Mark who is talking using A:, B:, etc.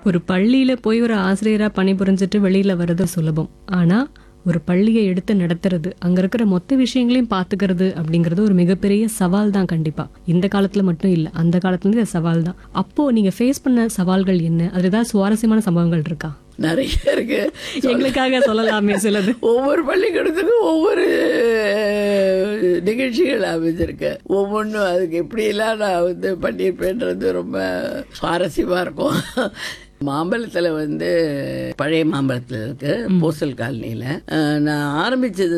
A: ஒரு பள்ளியில போய் ஒரு ஆசிரியரா பணிபுரிஞ்சிட்டு வெளியில வர்றது சுலபம் ஆனா ஒரு பள்ளியை எடுத்து நடத்துறது அங்க இருக்கிற மொத்த விஷயங்களையும் பாத்துக்கிறது அப்படிங்கிறது ஒரு மிகப்பெரிய சவால் தான் கண்டிப்பா இந்த காலத்துல மட்டும் இல்ல அந்த காலத்துல இருந்து இது சவால் தான் அப்போ நீங்க ஃபேஸ் பண்ண சவால்கள் என்ன அதுல ஏதாவது சுவாரஸ்யமான சம்பவங்கள் இருக்கா
B: நிறைய இருக்கு
A: எங்களுக்காக சொல்லலாமே சிலது
B: ஒவ்வொரு பள்ளிக்கூடத்துக்கும் ஒவ்வொரு நிகழ்ச்சிகள் அமைஞ்சிருக்கு ஒவ்வொன்றும் அதுக்கு எப்படியெல்லாம் நான் வந்து பண்ணியிருப்பேன்றது ரொம்ப சுவாரஸ்யமாக இருக்கும் மாம்பழத்தில் வந்து பழைய மாம்பழத்தில் இருக்கு போஸ்டல் காலனியில் நான் ஆரம்பிச்சது